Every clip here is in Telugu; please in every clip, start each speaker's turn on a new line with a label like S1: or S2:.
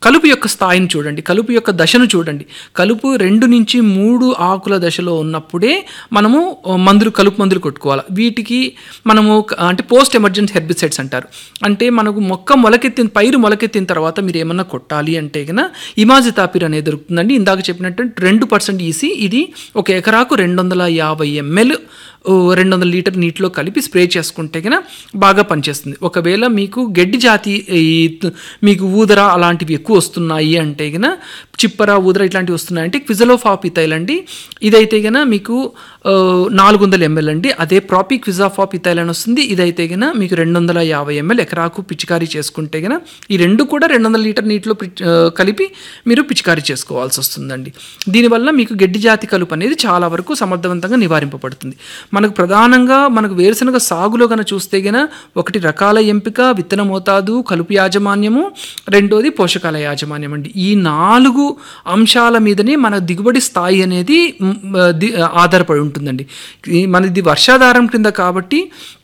S1: కలుపు యొక్క స్థాయిని చూడండి కలుపు యొక్క దశను చూడండి కలుపు రెండు నుంచి మూడు ఆకుల దశలో ఉన్నప్పుడే మనము ఆ, మందులు కలుపు మందులు కొట్టుకోవాలి వీటికి మనము క- అంటే పోస్ట్ ఎమర్జెన్సీ హెర్బిసైడ్స్ అంటారు అంటే మనకు మొక్క మొలకెత్తిన పైరు మొలకెత్తిన తర్వాత మీరు ఏమన్నా కొట్టాలి అంటే కనుక ఇమాజితాపిర్ అనేది దొరుకుతుందండి ఇందాక చెప్పినట్టు రెండు పర్సెంట్ ఈసీ ఇది ఒక ఎకరాకు రెండు వందల యాభై ఎంఎల్ రెండు వందల లీటర్ నీటిలో కలిపి స్ప్రే చేసుకుంటే కనుక బాగా పనిచేస్తుంది ఒకవేళ మీకు గడ్డి జాతి ఈ త- మీకు ఊదర అలాంటివి ఎక్కువ వస్తున్నాయి అంటే కనుక చిప్పర ఊదర ఇట్లాంటివి వస్తున్నాయి అంటే క్విజలోఫాపితైల్ అండి ఇదైతే కనుక మీకు నాలుగు వందల ఎంఎల్ అండి అదే ప్రాపీ క్విజాఫాపితైల్ అని వస్తుంది ఇదైతే కనుక మీకు రెండు వందల యాభై ఎంఎల్ ఎకరాకు పిచికారీ చేసుకుంటే కనుక ఈ రెండు కూడా రెండు వందల లీటర్ నీటిలో పిచ్- ఆ, కలిపి మీరు పిచికారీ చేసుకోవాల్సి వస్తుందండి దీనివల్ల మీకు గడ్డి జాతి కలుపు అనేది చాలా వరకు సమర్థవంతంగా నివారింపబడుతుంది మనకు ప్రధానంగా మనకు వేరుశనగ సాగులో కనుక చూస్తే గన ఒకటి రకాల ఎంపిక విత్తన మోతాదు కలుపు యాజమాన్యము రెండోది పోషకాల యాజమాన్యం అండి ఈ నాలుగు అంశాల మీదనే మన దిగుబడి స్థాయి అనేది మ్, ది- ఆధారపడి ఉంటుందండి ఈ మనది వర్షాధారం కింద కాబట్టి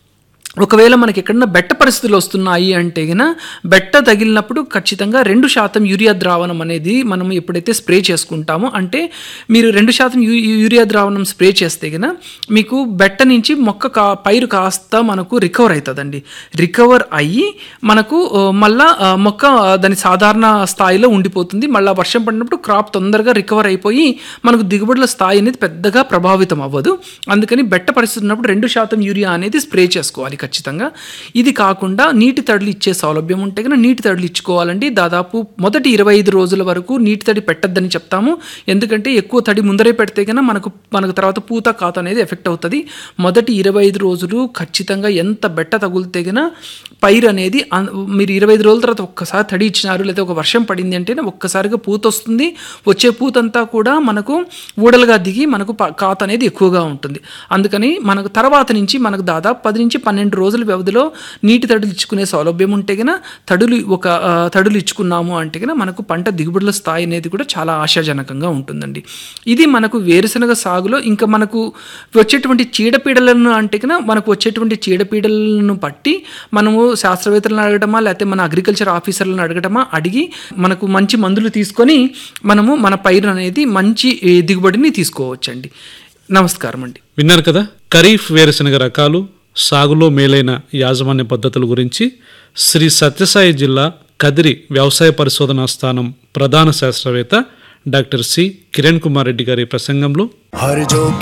S1: ఒకవేళ మనకి ఎక్కడన్నా బెట్ట పరిస్థితులు వస్తున్నాయి అంటే గన బెట్ట తగిలినప్పుడు ఖచ్చితంగా రెండు శాతం యూరియా ద్రావణం అనేది మనం ఎప్పుడైతే స్ప్రే చేసుకుంటామో అంటే మీరు రెండు శాతం యూ యూరియా ద్రావణం స్ప్రే చేస్తే గన మీకు బెట్ట నుంచి మొక్క కా పైరు కాస్త మనకు రికవర్ అవుతుందండి రికవర్ అయ్యి మనకు ఆ, మళ్ళా ఆ, మొక్క ఆ, దాని సాధారణ స్థాయిలో ఉండిపోతుంది మళ్ళీ వర్షం పడినప్పుడు క్రాప్ తొందరగా రికవర్ అయిపోయి మనకు దిగుబడుల స్థాయి అనేది పెద్దగా ప్రభావితం అవ్వదు అందుకని బెట్ట పరిస్థితి ఉన్నప్పుడు రెండు శాతం యూరియా అనేది స్ప్రే చేసుకోవాలి ఖచ్చితంగా ఇది కాకుండా నీటి తడులు ఇచ్చే సౌలభ్యం ఉంటే కనుక నీటి తడులు ఇచ్చుకోవాలండి దాదాపు మొదటి ఇరవై ఐదు రోజుల వరకు నీటి తడి పెట్టద్దని చెప్తాము ఎందుకంటే ఎక్కువ తడి ముందరే పెడితే కనుక మనకు మనకు తర్వాత పూత కాత అనేది ఎఫెక్ట్ అవుతుంది మొదటి ఇరవై ఐదు రోజులు ఖచ్చితంగా ఎంత బెట్ట తగులితే కనుక పైరు అనేది అన్- మీరు ఇరవై ఐదు రోజుల తర్వాత ఒక్కసారి తడి ఇచ్చినారు లేదా ఒక వర్షం పడింది అంటే ఒక్కసారిగా పూత వస్తుంది వచ్చే పూత అంతా కూడా మనకు ఊడలుగా దిగి మనకు ప- కాత అనేది ఎక్కువగా ఉంటుంది అందుకని మనకు తర్వాత నుంచి మనకు దాదాపు పది నుంచి పన్నెండు రోజుల వ్యవధిలో నీటి తడులు ఇచ్చుకునే సౌలభ్యం ఉంటే గన తడులు ఒక ఆ, తడులు ఇచ్చుకున్నాము అంటే గన మనకు పంట దిగుబడుల స్థాయి అనేది కూడా చాలా ఆశాజనకంగా ఉంటుందండి ఇది మనకు వేరుశనగ సాగులో ఇంకా మనకు వచ్చేటువంటి చీడపీడలను అంటే కనుక మనకు వచ్చేటువంటి చీడపీడలను బట్టి మనము శాస్త్రవేత్తలను అడగటమా లేకపోతే మన అగ్రికల్చర్ ఆఫీసర్లను అడగటమా అడిగి మనకు మంచి మందులు తీసుకొని మనము మన పైరు అనేది మంచి ఏ, దిగుబడిని తీసుకోవచ్చండి నమస్కారం అండి
S2: విన్నారు కదా ఖరీఫ్ వేరుశనగ రకాలు సాగులో మేలైన యాజమాన్య పద్ధతుల గురించి శ్రీ సత్యసాయి జిల్లా కదిరి వ్యవసాయ పరిశోధనా స్థానం ప్రధాన శాస్త్రవేత్త డాక్టర్ సి కిరణ్ కుమార్ రెడ్డి గారి ప్రసంగంలో
S3: हर जो